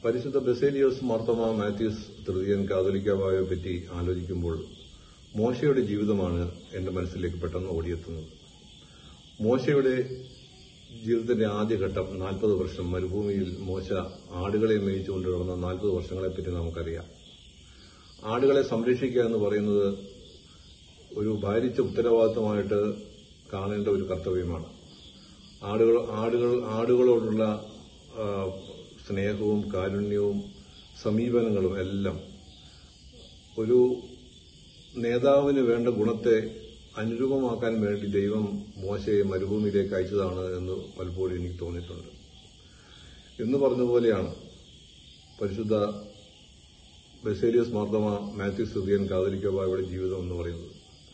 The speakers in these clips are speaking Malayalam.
പരിശുദ്ധ ബെസേലിയോസ് മാർത്തമ മാത്യൂസ് തൃതീയൻ കാതോലിക്കാവായെ പറ്റി ആലോചിക്കുമ്പോൾ മോശയുടെ ജീവിതമാണ് എന്റെ മനസ്സിലേക്ക് പെട്ടെന്ന് ഓടിയെത്തുന്നത് മോശയുടെ ജീവിതത്തിന്റെ ആദ്യഘട്ടം നാൽപ്പത് വർഷം മരുഭൂമിയിൽ മോശ ആടുകളെ മേയിച്ചുകൊണ്ട് നടന്ന നാൽപ്പത് വർഷങ്ങളെപ്പറ്റി നമുക്കറിയാം ആടുകളെ സംരക്ഷിക്കുക എന്ന് പറയുന്നത് ഒരു ഭാരിച്ച ഉത്തരവാദിത്തമായിട്ട് കാണേണ്ട ഒരു കർത്തവ്യമാണ് ആടുകൾ ആടുകൾ ആടുകളോടുള്ള ആ, സ്നേഹവും കാരുണ്യവും സമീപനങ്ങളും എല്ലാം ഒരു നേതാവിന് വേണ്ട ഗുണത്തെ അനുരൂപമാക്കാൻ വേണ്ടി ദൈവം മോശയെ മരുഭൂമിയിലേക്ക് അയച്ചതാണ് എന്ന് പലപ്പോഴും എനിക്ക് തോന്നിയിട്ടുണ്ട് എന്ന് പറഞ്ഞ പോലെയാണ് പരിശുദ്ധ ബസേലിയസ് മാർത്തമ മാത്യു സുധിയൻ കാതലിക്കോബായുടെ ജീവിതം എന്ന് പറയുന്നത്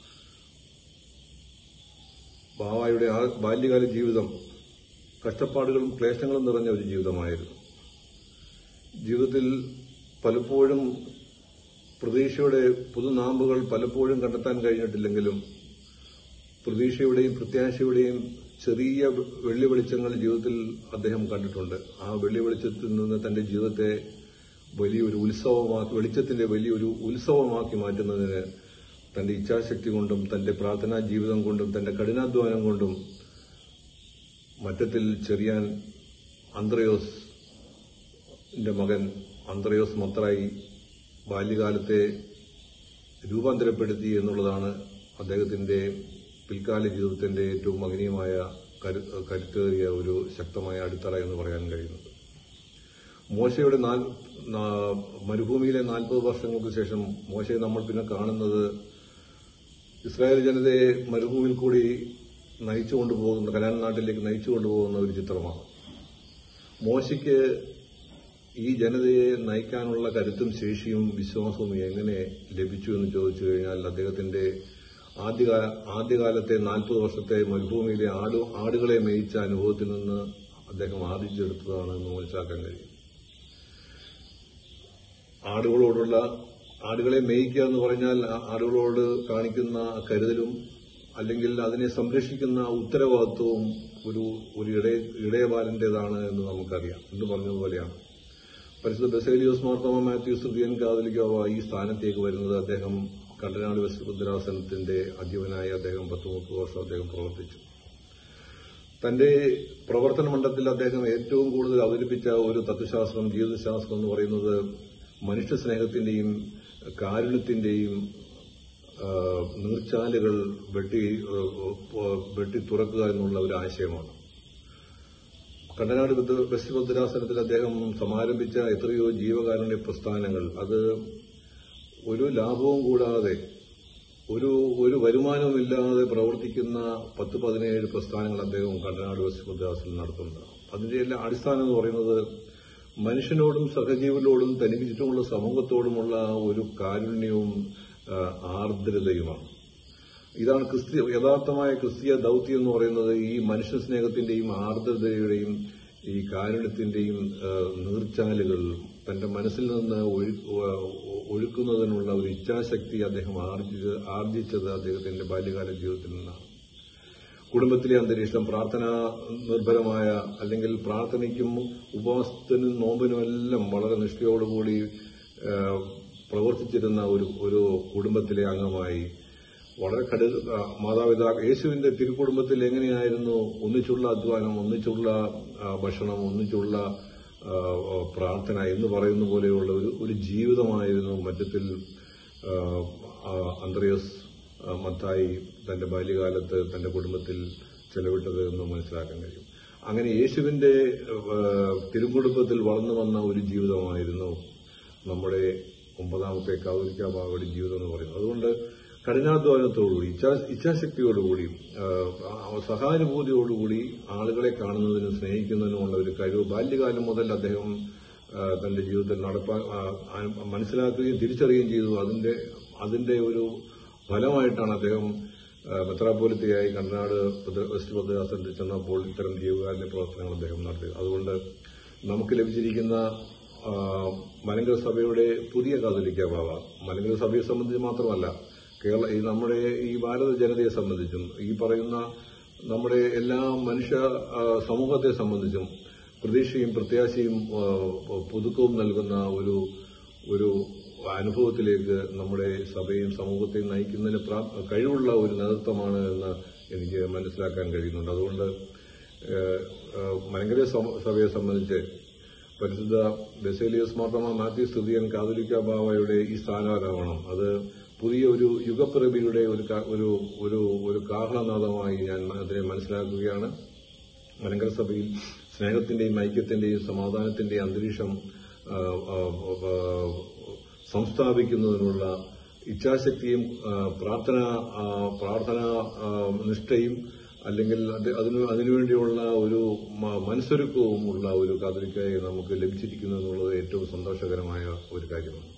ബാവായുടെ ആ ബാല്യകാല ജീവിതം കഷ്ടപ്പാടുകളും ക്ലേശങ്ങളും നിറഞ്ഞ ഒരു ജീവിതമായിരുന്നു ജീവിതത്തിൽ പലപ്പോഴും പ്രതീക്ഷയുടെ പുതുനാമ്പുകൾ പലപ്പോഴും കണ്ടെത്താൻ കഴിഞ്ഞിട്ടില്ലെങ്കിലും പ്രതീക്ഷയുടെയും പ്രത്യാശയുടെയും ചെറിയ വെള്ളി വെളിച്ചങ്ങൾ ജീവിതത്തിൽ അദ്ദേഹം കണ്ടിട്ടുണ്ട് ആ വെള്ളി വെളിച്ചത്തിൽ നിന്ന് തന്റെ ജീവിതത്തെ വലിയൊരു ഉത്സവമാക്കി വെളിച്ചത്തിന്റെ വലിയൊരു ഉത്സവമാക്കി മാറ്റുന്നതിന് തന്റെ ഇച്ഛാശക്തി കൊണ്ടും തന്റെ പ്രാർത്ഥനാ ജീവിതം കൊണ്ടും തന്റെ കഠിനാധ്വാനം കൊണ്ടും മറ്റത്തിൽ ചെറിയാൻ അന്ത്രയോസ് ന്റെ മകൻ അന്ത്രയോസ് മത്രായി ബാല്യകാലത്തെ രൂപാന്തരപ്പെടുത്തി എന്നുള്ളതാണ് അദ്ദേഹത്തിന്റെ പിൽക്കാല ജീവിതത്തിന്റെ ഏറ്റവും മഹനീയമായ കരു കരുത്തേറിയ ഒരു ശക്തമായ അടിത്തറ എന്ന് പറയാൻ കഴിയുന്നത് മോശയുടെ നാൽ നാ- മരുഭൂമിയിലെ നാൽപ്പത് വർഷങ്ങൾക്ക് ശേഷം മോശയെ നമ്മൾ പിന്നെ കാണുന്നത് ഇസ്രായേൽ ജനതയെ മരുഭൂമിയിൽ കൂടി നയിച്ചു കൊണ്ടുപോകുന്ന കനാൻ നാട്ടിലേക്ക് നയിച്ചു കൊണ്ടുപോകുന്ന ഒരു ചിത്രമാണ് മോശയ്ക്ക് ഈ ജനതയെ നയിക്കാനുള്ള കരുത്തും ശേഷിയും വിശ്വാസവും എങ്ങനെ ലഭിച്ചു എന്ന് ചോദിച്ചു കഴിഞ്ഞാൽ അദ്ദേഹത്തിന്റെ ആദ്യകാല ആദ്യകാലത്തെ നാൽപ്പത് വർഷത്തെ മരുഭൂമിയിലെ ആട് ആടുകളെ മേയിച്ച അനുഭവത്തിൽ നിന്ന് അദ്ദേഹം ആർജിച്ചെടുത്തതാണ് എന്ന് മനസ്സിലാക്കാൻ കഴിയും ആടുകളോടുള്ള ആടുകളെ മേയിക്കുക എന്ന് പറഞ്ഞാൽ ആ ആടുകളോട് കാണിക്കുന്ന കരുതലും അല്ലെങ്കിൽ അതിനെ സംരക്ഷിക്കുന്ന ഉത്തരവാദിത്വവും ഒരു ഒരു ഇടയ ഇടയബാലന്റേതാണ് എന്ന് നമുക്കറിയാം എന്ന് പറഞ്ഞതുപോലെയാണ് പരിശുദ്ധ ബസേലിയോസ് മാർത്തോമ മാത്യൂസ് സുബിയൻ കാതലിക്കാവ ഈ സ്ഥാനത്തേക്ക് വരുന്നത് അദ്ദേഹം കണ്ടനാട് വെസ്റ്റുഭദ്രാസനത്തിന്റെ അധ്യവനായി അദ്ദേഹം പത്ത് മുപ്പത് വർഷം അദ്ദേഹം പ്രവർത്തിച്ചു തന്റെ പ്രവർത്തന മണ്ഡലത്തിൽ അദ്ദേഹം ഏറ്റവും കൂടുതൽ അവതരിപ്പിച്ച ഒരു തത്വശാസ്ത്രം ജീവിതശാസ്ത്രം എന്ന് പറയുന്നത് മനുഷ്യ സ്നേഹത്തിന്റെയും കാരുണ്യത്തിന്റെയും ആ, നീർച്ചാലുകൾ വെട്ടി ആ, വെട്ടി തുറക്കുക എന്നുള്ള ഒരു ആശയമാണ് കണ്ടനാട് ബുദ്ധ- വെസ്റ്റ് ഭദ്രാസനത്തിൽ അദ്ദേഹം സമാരംഭിച്ച എത്രയോ ജീവകാരുണ്യ പ്രസ്ഥാനങ്ങൾ അത് ഒരു ലാഭവും കൂടാതെ ഒരു ഒരു വരുമാനവുമില്ലാതെ പ്രവർത്തിക്കുന്ന പത്ത് പതിനേഴ് പ്രസ്ഥാനങ്ങൾ അദ്ദേഹം കണ്ടനാട് വെസ്റ്റ് ഭദ്രാസനം നടത്തുന്നുണ്ട് അതിന്റെ എല്ലാം അടിസ്ഥാനം എന്ന് പറയുന്നത് മനുഷ്യനോടും സഹജീവനോടും തനിക്ക് ചുറ്റുമുള്ള സമൂഹത്തോടുമുള്ള ഒരു കാരുണ്യവും ആ, ആർദ്രതയുമാണ് ഇതാണ് ക്രിസ്ത്യ യഥാർത്ഥമായ ക്രിസ്തീയ ദൗത്യം എന്ന് പറയുന്നത് ഈ മനുഷ്യ സ്നേഹത്തിന്റെയും ആർദ്രതയുടെയും ഈ കാരുണ്യത്തിന്റെയും ആ, നീർച്ചാലുകൾ തന്റെ മനസ്സിൽ നിന്ന് ഒഴു- ഒ- ഒഴുക്കുന്നതിനുള്ള ഒരു ഇച്ഛാശക്തി അദ്ദേഹം ആർജിച്ച ആർജിച്ചത് അദ്ദേഹത്തിന്റെ ബാല്യകാല ജീവിതത്തിൽ നിന്നാണ് കുടുംബത്തിലെ അന്തരീക്ഷം പ്രാർത്ഥന നിർഭരമായ അല്ലെങ്കിൽ പ്രാർത്ഥനയ്ക്കും ഉപവാസത്തിനും നോമ്പിനും എല്ലാം വളരെ നിഷ്ഠയോടുകൂടി ആ, പ്രവർത്തിച്ചിരുന്ന ഒരു ഒരു കുടുംബത്തിലെ അംഗമായി വളരെ കടു ആ, മാതാപിതാ യേശുവിന്റെ തിരുക്കുടുംബത്തിൽ എങ്ങനെയായിരുന്നു ഒന്നിച്ചുള്ള അധ്വാനം ഒന്നിച്ചുള്ള ആ, ഭക്ഷണം ഒന്നിച്ചുള്ള ആ, ആ, പ്രാർത്ഥന എന്ന് പറയുന്ന പോലെയുള്ള ഒരു ഒരു ജീവിതമായിരുന്നു മറ്റത്തിൽ ആ, ആ, അന്ത്രയോസ് ആ, മത്തായി തന്റെ ബാല്യകാലത്ത് തന്റെ കുടുംബത്തിൽ ചെലവിട്ടത് എന്ന് മനസ്സിലാക്കാൻ കഴിയും അങ്ങനെ യേശുവിന്റെ ആ, തിരുക്കുടുംബത്തിൽ വളർന്നു വന്ന ഒരു ജീവിതമായിരുന്നു നമ്മുടെ ഒമ്പതാമത്തെ കാതോലിക്ക ബാബയുടെ ജീവിതം എന്ന് പറയുന്നത് അതുകൊണ്ട് കഠിനാധ്വാനത്തോടുകൂടി ഇച്ഛാ ഇച്ഛാശക്തിയോടുകൂടി ആ, ആ, സഹാനുഭൂതിയോടുകൂടി ആളുകളെ കാണുന്നതിനും സ്നേഹിക്കുന്നതിനുമുള്ള ഒരു കഴിവ് ബാല്യകാലം മുതൽ അദ്ദേഹം ആ, തന്റെ ജീവിതത്തിൽ നടപ്പാൻ ആ, ആ, മനസ്സിലാക്കുകയും തിരിച്ചറിയുകയും ചെയ്തു അതിന്റെ അതിന്റെ ഒരു ഫലമായിട്ടാണ് അദ്ദേഹം ആ, മെത്രാപ്പോലിത്തയായി കർണാട് വെസ്റ്റ് ഭദ്രാസനത്തിൽ ചെന്നപ്പോൾ ഇത്തരം ജീവകാരുണ്യ പ്രവർത്തനങ്ങൾ അദ്ദേഹം നടത്തി അതുകൊണ്ട് നമുക്ക് ലഭിച്ചിരിക്കുന്ന ആ, മലങ്കര സഭയുടെ പുതിയ കാതലിക്ക ബാബ മലങ്കര സഭയെ സംബന്ധിച്ച് മാത്രമല്ല കേരള ഈ നമ്മുടെ ഈ ഭാരത ജനതയെ സംബന്ധിച്ചും ഈ പറയുന്ന നമ്മുടെ എല്ലാ മനുഷ്യ ആ, സമൂഹത്തെ സംബന്ധിച്ചും പ്രതീക്ഷയും പ്രത്യാശയും ആ, പുതുക്കവും നൽകുന്ന ഒരു ഒരു അനുഭവത്തിലേക്ക് നമ്മുടെ സഭയും സമൂഹത്തെയും നയിക്കുന്നതിന് പ്രാ- കഴിവുള്ള ഒരു നേതൃത്വമാണ് എന്ന് എനിക്ക് മനസ്സിലാക്കാൻ കഴിയുന്നുണ്ട് അതുകൊണ്ട് ഏഹ്, ഏഹ്, മലങ്കര സമ- സഭയെ സംബന്ധിച്ച് പരിശുദ്ധ ബെസേലിയസ് മാർത്തമ മാത്യു സ്തുതിയൻ കാതലിക്ക ബാവയുടെ ഈ സ്ഥാനാരോഹണം അത് പുതിയ ഒരു യുഗപ്പിറവിയുടെ ഒരു കാ- ഒരു ഒരു ഒരു കാഹളനാദമായി ഞാൻ അതിനെ മനസ്സിലാക്കുകയാണ് മലങ്കര സഭയിൽ സ്നേഹത്തിന്റെയും ഐക്യത്തിന്റെയും സമാധാനത്തിന്റെയും അന്തരീക്ഷം ആ, ആ, ആ, സംസ്ഥാപിക്കുന്നതിനുള്ള ഇച്ഛാശക്തിയും ആ, പ്രാർത്ഥന ആ, പ്രാർത്ഥന ആ, നിഷ്ഠയും അല്ലെങ്കിൽ അത് അതിനു അതിനുവേണ്ടിയുള്ള ഒരു മ- മനസ്സൊരുക്കവും ഉള്ള ഒരു കാതലിക്കായി നമുക്ക് ലഭിച്ചിരിക്കുന്നു എന്നുള്ളത് ഏറ്റവും സന്തോഷകരമായ ഒരു കാര്യമാണ്